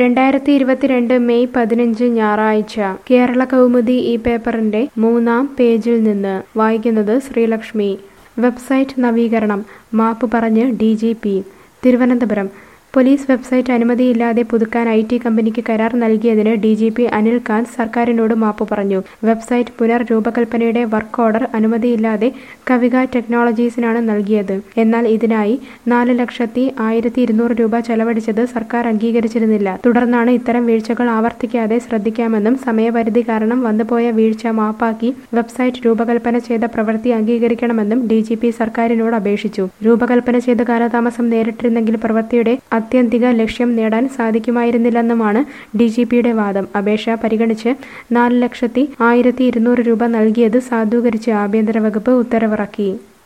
രണ്ടായിരത്തി ഇരുപത്തിരണ്ട് മെയ് പതിനഞ്ച് ഞായറാഴ്ച കേരള കൗമുദി ഈ പേപ്പറിന്റെ മൂന്നാം പേജിൽ നിന്ന് വായിക്കുന്നത് ശ്രീലക്ഷ്മി വെബ്സൈറ്റ് നവീകരണം മാപ്പ് പറഞ്ഞ് D G P Thiruvananthapuram police website അനുമതിയില്ലാതെ പുതുക്കാൻ ഐ ടി കമ്പനിക്ക് കരാർ നൽകിയതിന് D G P Anil Kant സർക്കാരിനോട് മാപ്പ് പറഞ്ഞു വെബ്സൈറ്റ് പുനർ രൂപകൽപ്പനയുടെ വർക്ക് ഓർഡർ അനുമതിയില്ലാതെ കവിക ടെക്നോളജീസിനാണ് നൽകിയത് എന്നാൽ ഇതിനായി നാല് ലക്ഷത്തി ആയിരത്തി ഇരുന്നൂറ് രൂപ ചെലവഴിച്ചത് സർക്കാർ അംഗീകരിച്ചിരുന്നില്ല തുടർന്നാണ് ഇത്തരം വീഴ്ചകൾ ആവർത്തിക്കാതെ ശ്രദ്ധിക്കാമെന്നും സമയപരിധി കാരണം വന്നുപോയ വീഴ്ച മാപ്പാക്കി വെബ്സൈറ്റ് രൂപകൽപ്പന ചെയ്ത പ്രവൃത്തി അംഗീകരിക്കണമെന്നും ഡി ജി പി സർക്കാരിനോട് അപേക്ഷിച്ചു രൂപകൽപ്പന ചെയ്ത് കാലതാമസം നേരിട്ടിരുന്നെങ്കിൽ പ്രവൃത്തിയുടെ ആത്യന്തിക ലക്ഷ്യം നേടാൻ സാധിക്കുമായിരുന്നില്ലെന്നുമാണ് ഡി ജി പിയുടെ വാദം അപേക്ഷ പരിഗണിച്ച് നാല് ലക്ഷത്തി ആയിരത്തി ഇരുന്നൂറ് രൂപ നൽകിയത് സാധൂകരിച്ച് ആഭ്യന്തര വകുപ്പ് ഉത്തരവിറക്കി